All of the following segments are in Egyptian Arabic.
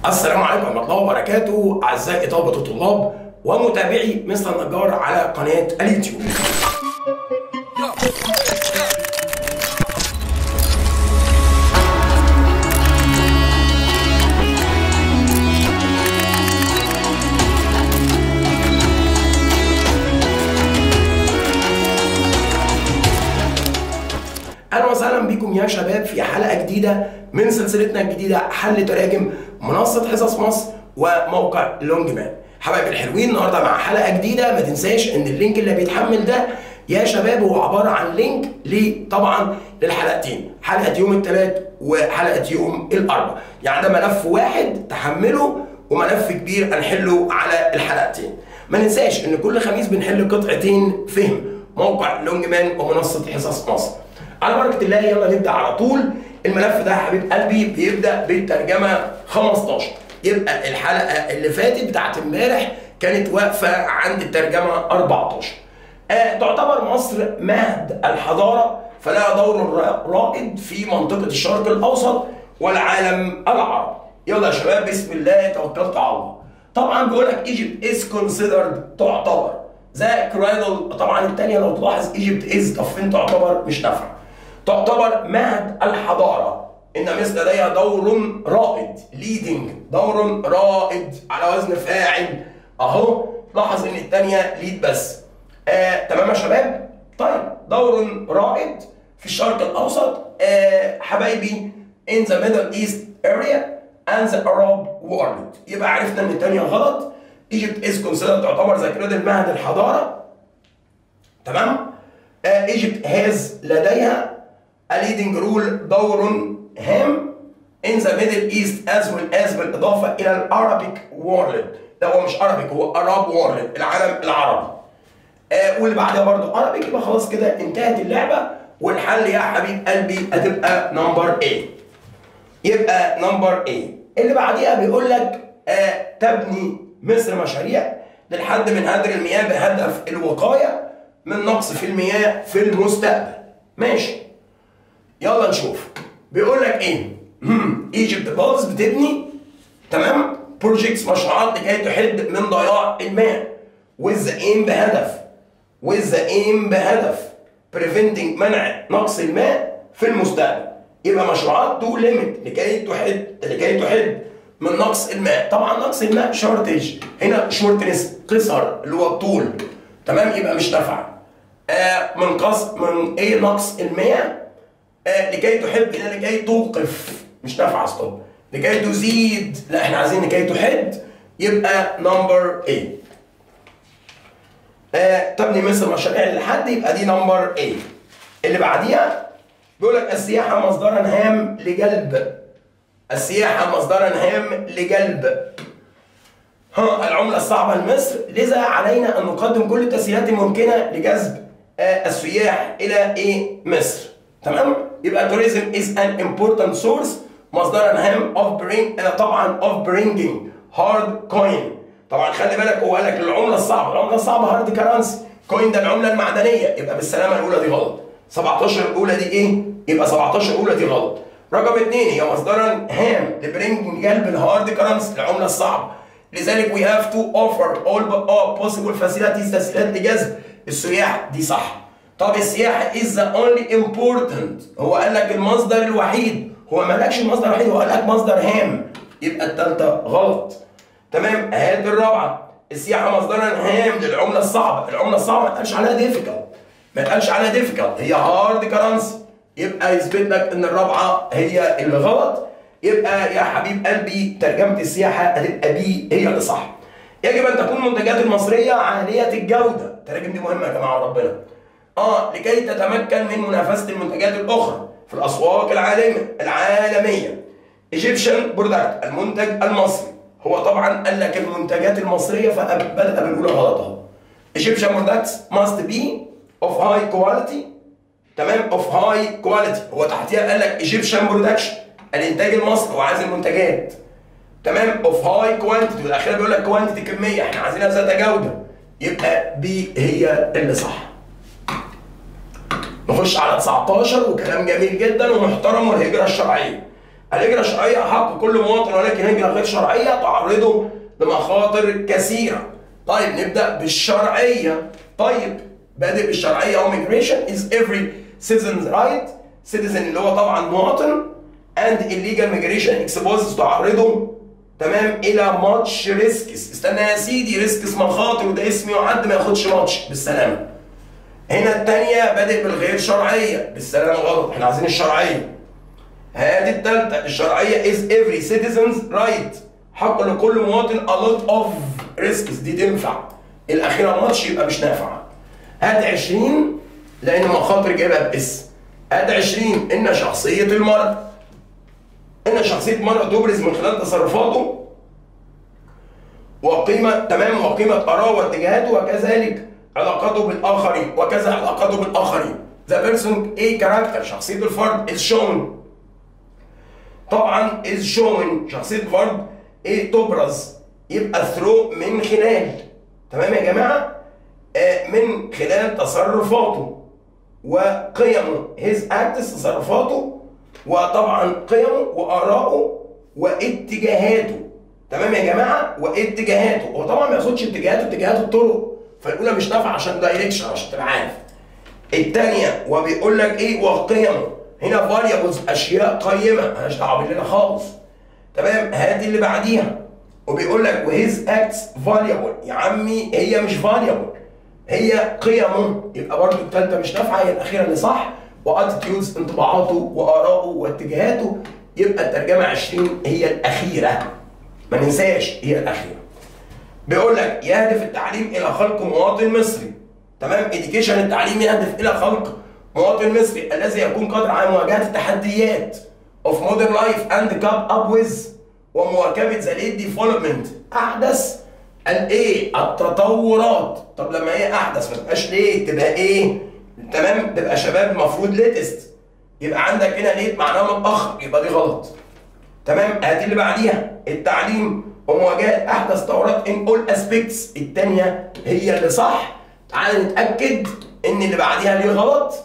السلام عليكم ورحمة الله وبركاته أعزائي طلبة الطلاب ومتابعي مستر النجار على قناة اليوتيوب. اهلا وسهلا بكم يا شباب في حلقه جديده من سلسلتنا الجديده حل تراجم منصه حصص مصر وموقع لونج مان حبايبي الحلوين النهارده مع حلقه جديده ما تنساش ان اللينك اللي بيتحمل ده يا شباب هو عباره عن لينك ل طبعا للحلقتين حلقه يوم الثلاث وحلقه يوم الاربعاء يعني ده ملف واحد تحمله وملف كبير هنحله على الحلقتين ما ننساش ان كل خميس بنحل قطعتين فهم موقع لونج مان ومنصه حصص مصر على بركه الله يلا نبدا على طول الملف ده يا حبيب قلبي بيبدا بالترجمه 15 يبقى الحلقه اللي فاتت بتاعت امبارح كانت واقفه عند الترجمه 14 آه تعتبر مصر مهد الحضاره فلها دور رائد في منطقه الشرق الاوسط والعالم العربي يلا يا شباب بسم الله توكلت على الله طبعا بيقول لك ايجيبت از كونسيدرد تعتبر ذا كرايدل طبعا الثانيه لو تلاحظ ايجيبت از طب فين تعتبر مش نافعه تعتبر مهد الحضارة إن مصر لديها دور رائد ليدنج دور رائد على وزن فاعل أهو لاحظ إن الثانية ليد بس آه، تمام يا شباب؟ طيب دور رائد في الشرق الأوسط آه، حبايبي in the Middle East area and the Arab world يبقى عرفنا إن الثانية غلط Egypt is considered تعتبر ذاكرة المهد الحضارة تمام؟ آه، Egypt has لديها a leading rule دور هام in the Middle East as well as بالإضافة إلى الأرابيك world ده هو مش Arabic هو Arab world العالم العربي آه واللي بعدها برضه Arabic يبقى خلاص كده انتهت اللعبة والحل يا حبيب قلبي هتبقى نمبر A يبقى نمبر A اللي بعديها بيقول لك آه تبني مصر مشاريع للحد من هدر المياه بهدف الوقاية من نقص في المياه في المستقبل ماشي يلا نشوف بيقول لك ايه ايجيبت بالز بتبني تمام بروجيكتس مشروعات لكي تحد من ضياع الماء with the aim بهدف with the aim بهدف preventing منع نقص الماء في المستقبل يبقى مشروعات تو ليميت لكي تحد لكي تحد من نقص الماء طبعا نقص الماء شورتج هنا شورتنس قصر اللي هو الطول تمام يبقى مش نافعه آه من قص من ايه نقص المياه آه لكي تحب هنا لكي توقف مش نافعه ستوب لكي تزيد لا احنا عايزين لكي تحد يبقى نمبر 8 آه تبني مصر مشاريع لحد يبقى دي نمبر 8 اللي بعديها بيقول لك السياحه مصدرا هام لجلب السياحه مصدرا هام لجلب ها العمله الصعبه لمصر لذا علينا ان نقدم كل التسهيلات الممكنه لجذب آه السياح الى ايه مصر تمام يبقى tourism is an important source مصدرا هام of bring طبعا of bringing hard coin طبعا خلي بالك هو قال لك العمله الصعبه العمله الصعبه هارد كرنسي كوين ده العمله المعدنيه يبقى بالسلامه الاولى دي غلط 17 الاولى دي ايه يبقى 17 الاولى دي غلط رقم اثنين هي مصدرا هام لبرينج جلب الهارد كرنسي العمله الصعبه لذلك we have to offer all, all possible facilities تسهيلات لجذب السياح دي صح طب السياحة is the only important هو قال لك المصدر الوحيد هو ما قالكش المصدر الوحيد هو قال لك مصدر هام يبقى التالتة غلط تمام هات الرابعة السياحة مصدرا هام للعملة الصعبة العملة الصعبة ما اتقالش عليها difficult ما اتقالش عليها difficult هي هارد كرنسي يبقى يثبت لك ان الرابعة هي اللي غلط يبقى يا حبيب قلبي ترجمة السياحة هتبقى بي هي اللي صح يجب ان تكون المنتجات المصرية عالية الجودة التراجم دي مهمة يا جماعة ربنا اه لكي تتمكن من منافسه المنتجات الاخرى في الاسواق العالميه العالميه ايجيبشن برودكت المنتج المصري هو طبعا قال لك المنتجات المصريه فبدا بالاولى غلط اهو ايجيبشن برودكتس ماست بي اوف هاي كواليتي تمام اوف هاي كواليتي هو تحتيها قال لك ايجيبشن برودكشن الانتاج المصري هو عايز المنتجات تمام اوف هاي كوانتيتي والاخير بيقول لك كوانتيتي كميه احنا عايزينها ذات جوده يبقى بي هي اللي صح نخش على 19 وكلام جميل جدا ومحترم والهجرة الشرعية الهجرة الشرعية حق كل مواطن ولكن هجرة غير شرعية تعرضه لمخاطر كثيرة. طيب نبدأ بالشرعية. طيب بادئ بالشرعية أو migration is every citizen's right citizen اللي هو طبعا مواطن and illegal migration exposes تعرضه تمام الى ماتش ريسكس استنى يا سيدي ريسكس مخاطر وده اسم يعد ما ياخدش ماتش بالسلامه هنا الثانيه بادئ بالغير شرعيه بالسلامه غلط احنا عايزين الشرعيه هذه الثالثه الشرعيه is every citizen's right حق لكل مواطن a lot of risks دي تنفع الاخيره ماتش يبقى مش نافعه هات 20 لان مخاطر جايبها باس هات 20 ان شخصيه المرء ان شخصيه المرء تبرز من خلال تصرفاته وقيمه تمام وقيمه اراءه واتجاهاته وكذلك علاقته بالاخرين وكذا علاقته بالاخرين ذا بيرسون ايه كاركتر شخصيه الفرد از شون طبعا از شون شخصيه الفرد ايه تبرز يبقى ثرو من خلال تمام يا جماعه آه من خلال تصرفاته وقيمه هيز اكتس تصرفاته وطبعا قيمه واراءه واتجاهاته تمام يا جماعه واتجاهاته هو طبعا ما ياخدش اتجاهات اتجاهات الطرق فالاولى مش نافعه عشان دايركشن عشان تبقى عارف الثانيه وبيقول لك ايه وقيمه هنا فاريبلز اشياء قيمه مالهاش دعوه بالنا خالص تمام هات اللي بعديها وبيقول لك وهيز اكتس فاريبل يا عمي هي مش فاريبل هي قيمه يبقى برضه الثالثه مش نافعه هي الاخيره اللي صح واتيتيودز انطباعاته واراءه واتجاهاته يبقى الترجمه 20 هي الاخيره ما ننساش هي الاخيره بيقول لك يهدف التعليم الى خلق مواطن مصري تمام اديوكيشن التعليم يهدف الى خلق مواطن مصري الذي يكون قادر على مواجهه التحديات of modern life and come up with ومواكبه ذا ليت ديفلوبمنت احدث الايه التطورات طب لما هي احدث ما تبقاش ليه تبقى ايه تمام تبقى شباب المفروض ليتست يبقى عندك هنا ليت معناها متاخر يبقى دي غلط تمام هات اللي بعديها التعليم ومواجهه احدث تطورات ان اول اسبيكتس الثانيه هي اللي صح تعال نتاكد ان اللي بعديها ليه غلط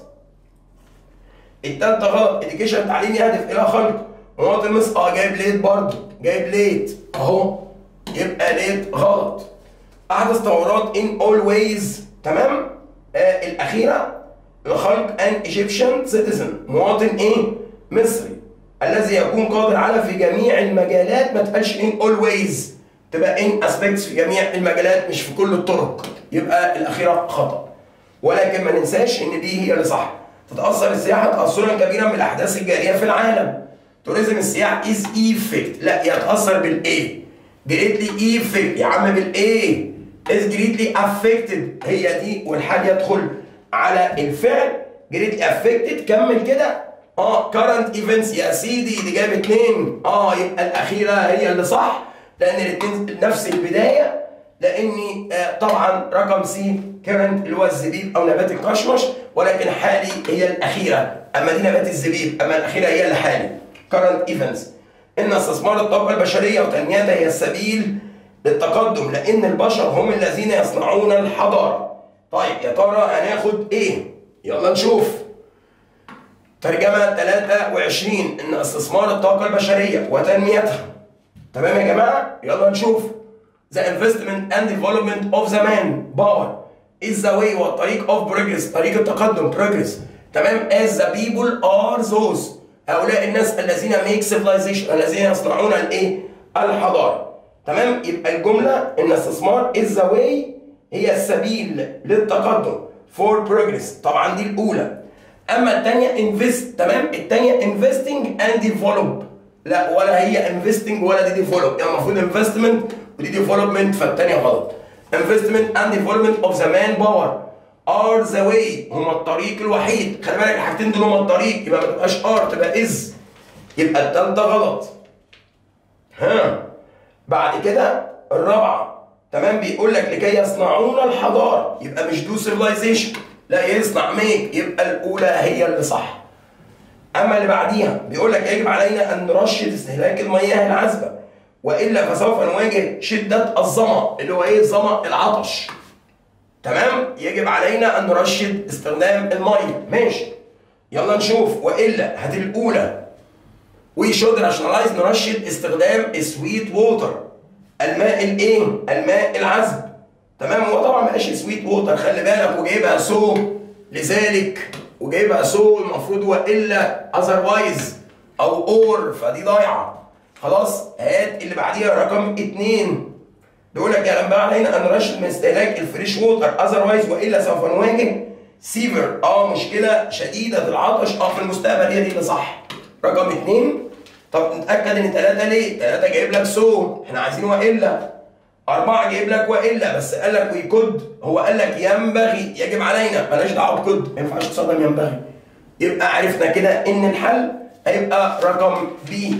الثالثه غلط اديوكيشن تعليم يهدف الى خلق مواطن مصر اه جايب ليت برضه جايب ليت اهو يبقى ليت غلط احدث تطورات ان اول ويز تمام آه الاخيره لخلق ان ايجيبشن سيتيزن مواطن ايه مصري الذي يكون قادر على في جميع المجالات ما تقالش ان اولويز تبقى ان اسبيكتس في جميع المجالات مش في كل الطرق يبقى الاخيره خطا ولكن ما ننساش ان دي هي اللي صح تتاثر السياحه تاثرا كبيرا بالاحداث الجاريه في العالم توريزم السياحه از ايفكت لا يتاثر بالايه جريتلي ايفكت يا عم بالايه از جريتلي افكتد هي دي والحال يدخل على الفعل جريتلي افكتد كمل كده اه كارنت ايفنتس يا سيدي دي جايب اتنين اه يبقى الاخيره هي اللي صح لان الاتنين نفس البدايه لاني آه طبعا رقم سي كرنت اللي هو الزبيب او نبات القشمش ولكن حالي هي الاخيره اما دي نبات الزبيب اما الاخيره هي اللي حالي كارنت ايفنتس ان استثمار الطاقه البشريه وتنميتها هي السبيل للتقدم لان البشر هم الذين يصنعون الحضاره طيب يا ترى هناخد ايه يلا نشوف ترجمة 23 إن استثمار الطاقة البشرية وتنميتها تمام يا جماعة؟ يلا نشوف The investment and development of the man power is the way والطريق of progress طريق التقدم progress تمام as the people are those هؤلاء الناس الذين make civilization الذين يصنعون الايه؟ الحضارة تمام؟ يبقى الجملة إن استثمار is the way هي السبيل للتقدم for progress طبعا دي الأولى اما الثانيه انفست تمام الثانيه انفستنج اند ديفلوب لا ولا هي انفستنج ولا دي ديفلوب يعني المفروض انفستمنت ودي ديفلوبمنت فالثانيه غلط انفستمنت اند ديفلوبمنت اوف ذا مان باور ار ذا واي هما الطريق الوحيد خلي بالك الحاجتين دول هما الطريق يبقى ما تبقاش ار تبقى از يبقى الثالثه غلط ها بعد كده الرابعه تمام بيقول لك لكي يصنعون الحضاره يبقى مش دو سيفلايزيشن لا يصنع ميك يبقى الاولى هي اللي صح اما اللي بعديها بيقول لك يجب علينا ان نرشد استهلاك المياه العذبه والا فسوف نواجه شده الظما اللي هو ايه الظما العطش تمام يجب علينا ان نرشد استخدام الميه ماشي يلا نشوف والا هات الاولى وي شود راشنالايز نرشد استخدام سويت ووتر الماء الايه؟ الماء العذب تمام هو طبعا ما قالش سويت ووتر خلي بالك وجايبها سو لذلك وجايبها سو المفروض والا اذروايز او اور فدي ضايعه خلاص هات اللي بعديها رقم اتنين بيقول لك يا لما علينا ان نرشد من استهلاك الفريش ووتر اذروايز والا سوف نواجه سيفر اه مشكله شديده العطش اه في المستقبل هي دي اللي صح رقم اتنين طب نتاكد ان ثلاثه ليه؟ ثلاثه جايب لك سو احنا عايزين والا أربعة جايب لك وإلا بس قال لك وي كود هو قال لك ينبغي يجب علينا مالناش دعوة بكود ما ينفعش تصدم ينبغي يبقى عرفنا كده إن الحل هيبقى رقم بي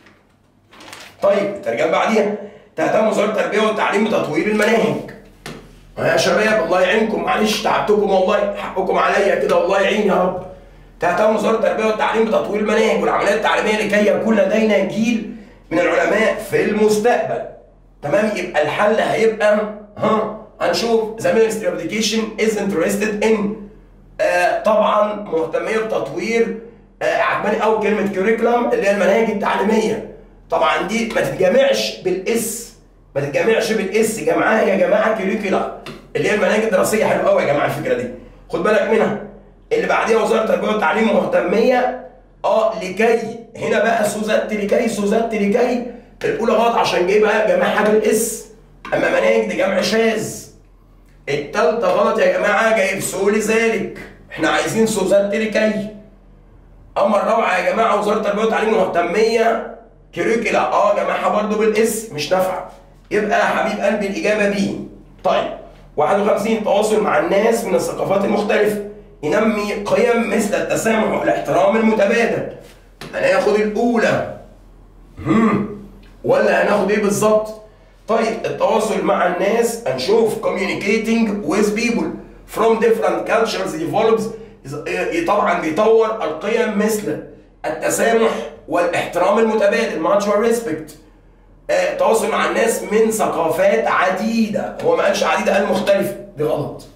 طيب الترجمة بعديها تهتم وزارة التربية والتعليم بتطوير المناهج يا شباب الله يعينكم معلش تعبتكم والله حقكم عليا كده والله يعين يا رب تهتم وزارة التربية والتعليم بتطوير المناهج والعمليات التعليمية لكي يكون لدينا جيل من العلماء في المستقبل تمام يبقى الحل هيبقى ها هنشوف the ministry of education is interested in آه طبعا مهتميه بتطوير آه عجباني قوي كلمه كوريكولم اللي هي المناهج التعليميه طبعا دي ما تتجمعش بالاس ما تتجمعش بالاس جمعها يا جماعه كوريكولا اللي هي المناهج الدراسيه حلوه قوي يا جماعه الفكره دي خد بالك منها اللي بعديها وزاره التربيه والتعليم مهتميه اه لكي هنا بقى سوزات لكي سوزات لكي الاولى غلط عشان جايبها جماعه حاجه الاس اما مناهج دي جمع شاذ التالتة غلط يا جماعه جايب سو لذلك احنا عايزين سوزات لكي اما الرابعه يا جماعه وزاره التربيه والتعليم مهتميه كريكولا اه جماعه برضه بالاس مش نافعه يبقى يا حبيب قلبي الاجابه بي طيب 51 تواصل مع الناس من الثقافات المختلفه ينمي قيم مثل التسامح والاحترام المتبادل هناخد الاولى هم. ولا هناخد ايه بالظبط طيب التواصل مع الناس هنشوف communicating with people from different cultures develops طبعا بيطور القيم مثل التسامح والاحترام المتبادل mutual respect آه، التواصل مع الناس من ثقافات عديدة هو ما قالش عديدة قال مختلفة دي غلط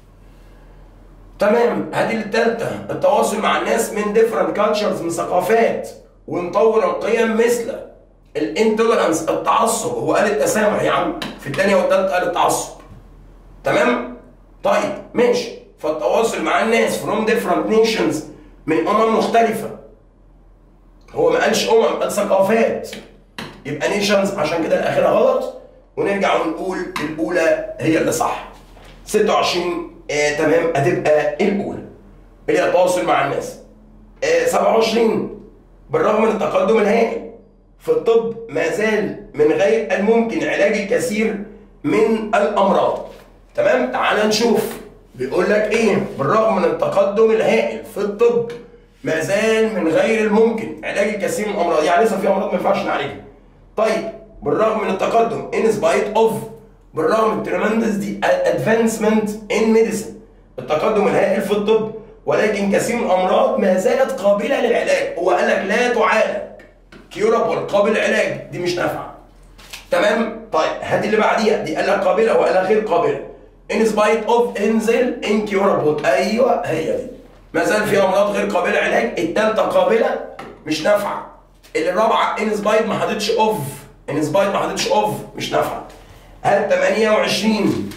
تمام هذه التالتة التواصل مع الناس من different cultures من ثقافات ونطور القيم مثل الانتولرانس التعصب هو قال التسامح يا عم في الثانية والثالثة قال التعصب تمام طيب ماشي فالتواصل مع الناس from different nations من أمم مختلفة هو ما قالش أمم قال ثقافات يبقى نيشنز عشان كده الأخيرة غلط ونرجع ونقول الأولى هي اللي صح 26 آه تمام هتبقى الأولى اللي هي التواصل مع الناس آه 27 بالرغم من التقدم الهائل في الطب ما زال من غير الممكن علاج الكثير من الامراض تمام تعال نشوف بيقول لك ايه بالرغم من التقدم الهائل في الطب ما زال من غير الممكن علاج الكثير من الامراض يعني لسه في امراض ما ينفعش نعالجها طيب بالرغم من التقدم in spite of بالرغم من tremendous دي advancement in medicine التقدم الهائل في الطب ولكن كثير من الامراض ما زالت قابله للعلاج هو قال لك لا تعالج كيورابل قابل للعلاج دي مش نافعه تمام طيب هات اللي بعديها دي قال لك قابله وقال لك غير قابله in spite of انزل incurable ايوه هي دي ما زال في امراض غير قابله للعلاج الثالثه قابله مش نافعه اللي الرابعه in spite ما حطيتش اوف in spite ما حطيتش اوف مش نافعه هات 28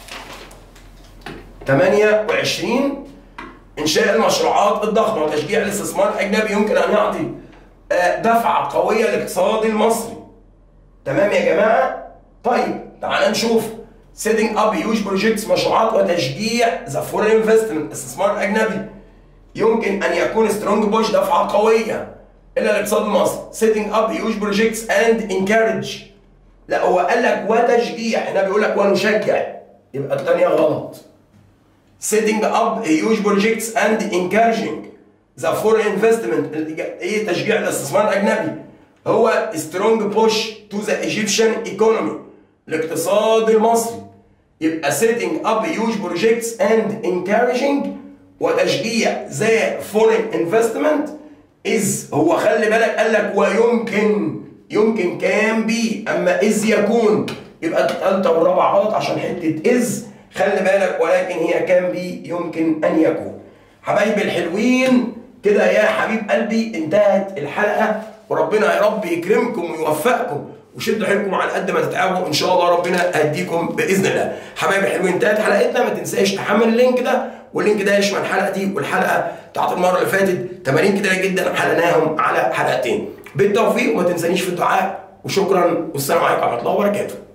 28 انشاء المشروعات الضخمه وتشجيع الاستثمار الاجنبي يمكن ان يعطي دفعه قويه للاقتصاد المصري تمام يا جماعه طيب تعال نشوف setting up huge projects مشروعات وتشجيع the foreign investment استثمار اجنبي يمكن ان يكون سترونج بوش دفعه قويه الى الاقتصاد المصري setting up huge projects and encourage لا هو قال لك وتشجيع هنا بيقول لك ونشجع يبقى الثانيه غلط setting up huge projects and encouraging the foreign investment ايه تشجيع الاستثمار الاجنبي هو strong push to the Egyptian economy الاقتصاد المصري يبقى setting up huge projects and encouraging وتشجيع the foreign investment is هو خلي بالك قال لك ويمكن يمكن كان بي اما از يكون يبقى الثالثه والرابعه غلط عشان حته از خلي بالك ولكن هي كان بي يمكن ان يكون حبايبي الحلوين كده يا حبيب قلبي انتهت الحلقه وربنا يا رب يكرمكم ويوفقكم وشدوا حيلكم على قد ما تتعبوا ان شاء الله ربنا هيديكم باذن الله حبايبي حلوين انتهت حلقتنا ما تنساش تحمل اللينك ده واللينك ده يشمل الحلقه دي والحلقه بتاعت المره اللي فاتت تمارين كتيره جدا حلقناهم على حلقتين بالتوفيق وما تنسانيش في الدعاء وشكرا والسلام عليكم ورحمه الله وبركاته